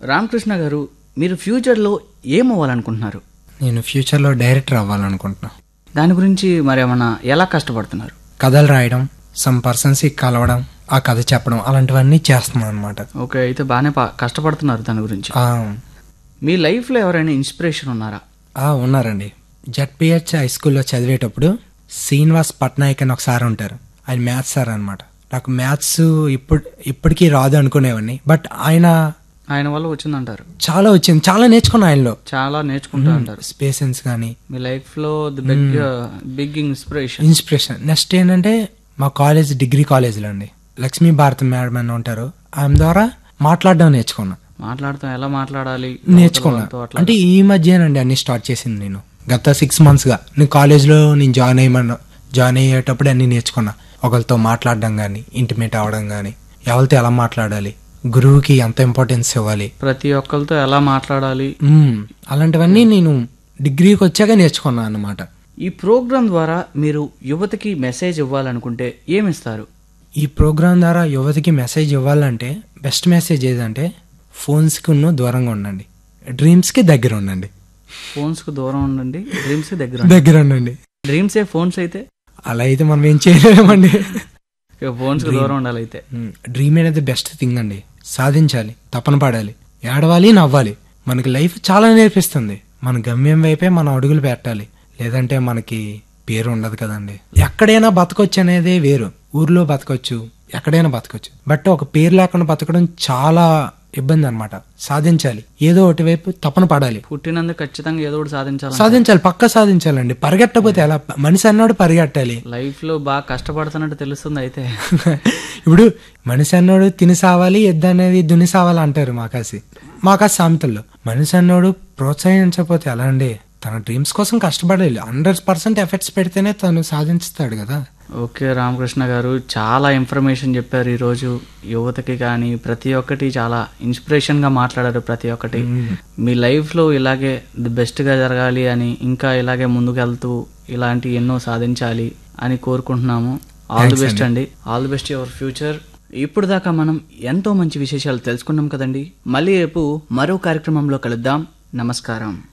రామకృష్ణ గారు మీరు ఫ్యూచర్లో ఏం అవ్వాలనుకుంటున్నారు నేను ఫ్యూచర్లో డైరెక్టర్ అవ్వాలనుకుంటున్నా దాని గురించి మరేమన్నా ఎలా కష్టపడుతున్నారు కథలు రాయడం సమ్ పర్సన్స్కి కలవడం ఆ కథ చెప్పడం అలాంటివన్నీ చేస్తున్నాను అనమాట ఓకే అయితే బాగానే పా- కష్టపడుతున్నారు దాని గురించి మీ లైఫ్లో ఎవరైనా ఇన్స్పిరేషన్ ఉన్నారా ఉన్నారండి జడ్పిహెచ్ హై స్కూల్లో చదివేటప్పుడు శ్రీనివాస్ పట్నాయక్ అని ఒక సార్ ఉంటారు ఆయన మ్యాథ్స్ సార్ అనమాట నాకు మ్యాథ్స్ ఇప్పుడు ఇప్పటికీ రాదు అనుకునేవాడిని బట్ ఆయన ఆయన వల్ల వచ్చిందంటారు చాలా వచ్చింది చాలా నేర్చుకున్నా ఆయనలో చాలా నేర్చుకుంటూ ఉంటారు స్పేసెన్స్ కానీ మీ లైఫ్లో the big big inspiration inspiration next ఏంటంటే మా కాలేజ్ డిగ్రీ కాలేజ్లో అండి లక్ష్మీ భారతి మేడం అని ఉంటారు ఆమె ద్వారా మాట్లాడడం నేర్చుకున్నా మాట్లాడుతాం ఎలా మాట్లాడాలి నేర్చుకున్నా అవతల వాళ్ళతో అట్లా. అంటే ఈ మధ్యనండి అన్ని స్టార్ట్ చేసింది నేను గత సిక్స్ మంత్స్గా నేను కాలేజ్లో నేను జాయిన్ అయ్యమన్నా జాయిన్ అయ్యేటప్పుడు అన్ని నేర్చుకున్నా ఒకరితో మాట్లాడడం కానీ ఇంటిమేట్ అవ్వడం కానీ ఎవరితో ఎలా మాట్లాడాలి గురువుకి ఎంత ఇంపార్టెన్స్ ఇవ్వాలి ప్రతి ఒక్కరితో ఎలా మాట్లాడాలి మ్మ్. అలాంటివన్నీ నేను డిగ్రీకి వచ్చాక నేర్చుకున్నాను అన్నమాట ఈ ప్రోగ్రాం ద్వారా మీరు యువతకి మెసేజ్ ఇవ్వాలనుకుంటే ఏమిస్తారు ఈ ప్రోగ్రాం ద్వారా యువతకి మెసేజ్ ఇవ్వాలంటే బెస్ట్ మెసేజ్ ఏదంటే ఫోన్స్కి ఉన్న దూరంగా ఉండండి డ్రీమ్స్కి దగ్గర ఉండండి ఫోన్స్ కు దూరం ఉండండి డ్రీమ్స్ కి దగ్గర ఉండండి. దగ్గర ఉండండి డ్రీమ్స్ ఏ ఫోన్స్ అయితే అలా అయితే మనం ఏం చేయలేమండి ఫోన్స్ కు దూరం ఉండాలి అయితే డ్రీమ్ అనేది బెస్ట్ థింగ్ అండి సాధించాలి తపన పడాలి ఏడవాలి నవ్వాలి మనకి లైఫ్ చాలా నేర్పిస్తుంది మన గమ్యం వైపే మనం అడుగులు పెట్టాలి లేదంటే మనకి పేరు ఉండదు కదండి ఎక్కడైనా బతకొచ్చు అనేది వేరు ఊర్లో బతకొచ్చు ఎక్కడైనా బతకొచ్చు బట్ ఒక పేరు లేకుండా బతకడం చాలా ఇబ్బంది అనమాట సాధించాలి ఏదో ఒకటి వైపు తపన పడాలి పుట్టినందుకు ఖచ్చితంగా ఏదో ఒకటి సాధించాలి సాధించాలి పక్క సాధించాలండి పరిగెట్టకపోతే ఎలా మనిషి అన్నాడు పరిగెట్టాలి లైఫ్ లో బాగా కష్టపడుతున్నట్టు తెలుస్తుంది అయితే ఇప్పుడు మనిషి అన్నోడు తిని సావాలి ఎద్దు అనేది దుని సావాలి అంటారు మాకాసి మాకాసి సామెతల్లో మనిషి అన్నోడు ప్రోత్సహించకపోతే ఎలా అండి తన డ్రీమ్స్ కోసం కష్టపడాలి హండ్రెడ్ పర్సెంట్ ఎఫర్ట్స్ పెడితేనే తను సాధించుతాడు కదా ఓకే రామకృష్ణ గారు చాలా ఇన్ఫర్మేషన్ చెప్పారు ఈరోజు యువతకి కానీ ప్రతి ఒక్కటి చాలా ఇన్స్పిరేషన్గా మాట్లాడారు ప్రతి ఒక్కటి మీ లైఫ్లో ఇలాగే ది బెస్ట్గా జరగాలి అని ఇంకా ఇలాగే ముందుకెళ్తూ ఇలాంటి ఎన్నో సాధించాలి అని కోరుకుంటున్నాము ఆల్ ది బెస్ట్ అండి all the best your future ఇప్పుడు దాకా మనం ఎంతో మంచి విశేషాలు తెలుసుకున్నాం కదండి మళ్ళీ రేపు మరో కార్యక్రమంలో కలుద్దాం నమస్కారం